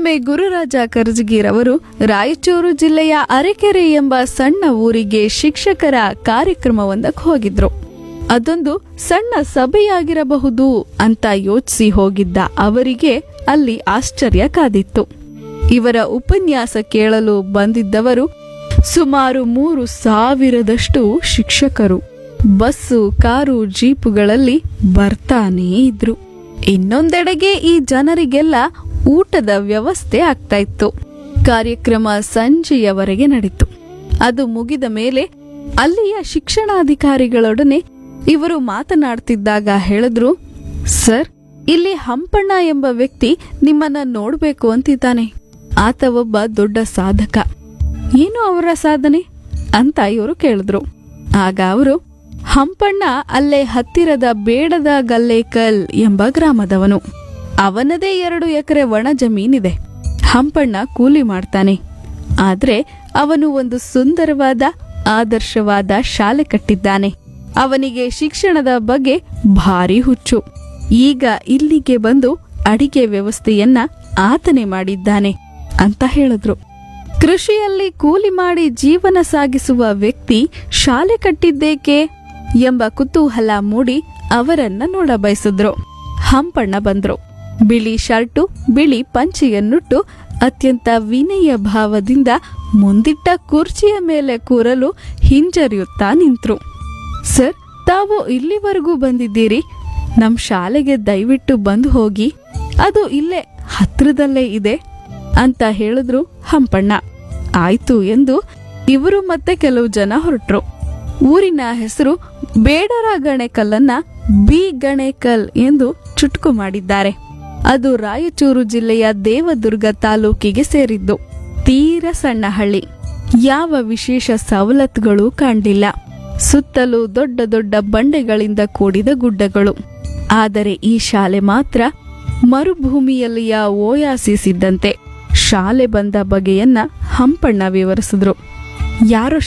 ಒಮ್ಮೆ ಗುರುರಾಜ ಕರ್ಜಗಿರವರು ರಾಯಚೂರು ಜಿಲ್ಲೆಯ ಅರೆಕೆರೆ ಎಂಬ ಸಣ್ಣ ಊರಿಗೆ ಶಿಕ್ಷಕರ ಕಾರ್ಯಕ್ರಮವೊಂದಕ್ಕೆ ಹೋಗಿದ್ರು ಅದೊಂದು ಸಣ್ಣ ಸಭೆಯಾಗಿರಬಹುದು ಅಂತ ಯೋಚಿಸಿ ಹೋಗಿದ್ದ ಅವರಿಗೆ ಅಲ್ಲಿ ಆಶ್ಚರ್ಯ ಕಾದಿತ್ತು ಇವರ ಉಪನ್ಯಾಸ ಕೇಳಲು ಬಂದಿದ್ದವರು ಸುಮಾರು ಮೂರು ಸಾವಿರದಷ್ಟು ಶಿಕ್ಷಕರು ಬಸ್ಸು ಕಾರು ಜೀಪುಗಳಲ್ಲಿ ಬರ್ತಾನೇ ಇದ್ರು ಇನ್ನೊಂದೆಡೆಗೆ ಈ ಜನರಿಗೆಲ್ಲ ಊಟದ ವ್ಯವಸ್ಥೆ ಆಗ್ತಾ ಇತ್ತು ಕಾರ್ಯಕ್ರಮ ಸಂಜೆಯವರೆಗೆ ನಡೀತು ಅದು ಮುಗಿದ ಮೇಲೆ ಅಲ್ಲಿಯ ಶಿಕ್ಷಣಾಧಿಕಾರಿಗಳೊಡನೆ ಇವರು ಮಾತನಾಡ್ತಿದ್ದಾಗ ಹೇಳಿದ್ರು ಸರ್ ಇಲ್ಲಿ ಹಂಪಣ್ಣ ಎಂಬ ವ್ಯಕ್ತಿ ನಿಮ್ಮನ್ನ ನೋಡ್ಬೇಕು ಅಂತಿದ್ದಾನೆ ಆತ ಒಬ್ಬ ದೊಡ್ಡ ಸಾಧಕ ಏನು ಅವರ ಸಾಧನೆ ಅಂತ ಇವರು ಕೇಳಿದ್ರು ಆಗ ಅವರು ಹಂಪಣ್ಣ ಅಲ್ಲೇ ಹತ್ತಿರದ ಬೇಡದ ಗಲ್ಲೇಕಲ್ ಎಂಬ ಗ್ರಾಮದವನು ಅವನದೇ ಎರಡು ಎಕರೆ ಒಣ ಜಮೀನಿದೆ ಹಂಪಣ್ಣ ಕೂಲಿ ಮಾಡ್ತಾನೆ ಆದ್ರೆ ಅವನು ಒಂದು ಸುಂದರವಾದ ಆದರ್ಶವಾದ ಶಾಲೆ ಕಟ್ಟಿದ್ದಾನೆ ಅವನಿಗೆ ಶಿಕ್ಷಣದ ಬಗ್ಗೆ ಭಾರಿ ಹುಚ್ಚು ಈಗ ಇಲ್ಲಿಗೆ ಬಂದು ಅಡಿಗೆ ವ್ಯವಸ್ಥೆಯನ್ನ ಆತನೇ ಮಾಡಿದ್ದಾನೆ ಅಂತ ಹೇಳಿದ್ರು ಕೃಷಿಯಲ್ಲಿ ಕೂಲಿ ಮಾಡಿ ಜೀವನ ಸಾಗಿಸುವ ವ್ಯಕ್ತಿ ಶಾಲೆ ಕಟ್ಟಿದ್ದೇಕೆ ಎಂಬ ಕುತೂಹಲ ಮೂಡಿ ಅವರನ್ನ ನೋಡಬಯಸಿದ್ರು ಹಂಪಣ್ಣ ಬಂದ್ರು ಬಿಳಿ ಶರ್ಟು ಬಿಳಿ ಪಂಚೆಯನ್ನುಟ್ಟು ಅತ್ಯಂತ ವಿನಯ ಭಾವದಿಂದ ಮುಂದಿಟ್ಟ ಕುರ್ಚಿಯ ಮೇಲೆ ಕೂರಲು ಹಿಂಜರಿಯುತ್ತಾ ನಿಂತ್ರು ಸರ್ ತಾವು ಇಲ್ಲಿವರೆಗೂ ಬಂದಿದ್ದೀರಿ ನಮ್ ಶಾಲೆಗೆ ದಯವಿಟ್ಟು ಬಂದು ಹೋಗಿ ಅದು ಇಲ್ಲೇ ಹತ್ರದಲ್ಲೇ ಇದೆ ಅಂತ ಹೇಳಿದ್ರು ಹಂಪಣ್ಣ ಆಯ್ತು ಎಂದು ಇವರು ಮತ್ತೆ ಕೆಲವು ಜನ ಹೊರಟ್ರು ಊರಿನ ಹೆಸರು ಬೇಡರ ಗಣೇಕಲ್ಲನ್ನ ಬಿ ಗಣೇಕಲ್ ಎಂದು ಚುಟುಕು ಮಾಡಿದ್ದಾರೆ ಅದು ರಾಯಚೂರು ಜಿಲ್ಲೆಯ ದೇವದುರ್ಗ ತಾಲೂಕಿಗೆ ಸೇರಿದ್ದು ತೀರ ಸಣ್ಣ ಹಳ್ಳಿ ಯಾವ ವಿಶೇಷ ಸವಲತ್ತುಗಳು ಕಾಣಲಿಲ್ಲ ಸುತ್ತಲೂ ದೊಡ್ಡ ದೊಡ್ಡ ಬಂಡೆಗಳಿಂದ ಕೂಡಿದ ಗುಡ್ಡಗಳು ಆದರೆ ಈ ಶಾಲೆ ಮಾತ್ರ ಮರುಭೂಮಿಯಲ್ಲಿಯ ಓಯಾಸಿಸಿದ್ದಂತೆ ಶಾಲೆ ಬಂದ ಬಗೆಯನ್ನ ಹಂಪಣ್ಣ ವಿವರಿಸಿದ್ರು ಯಾರೋ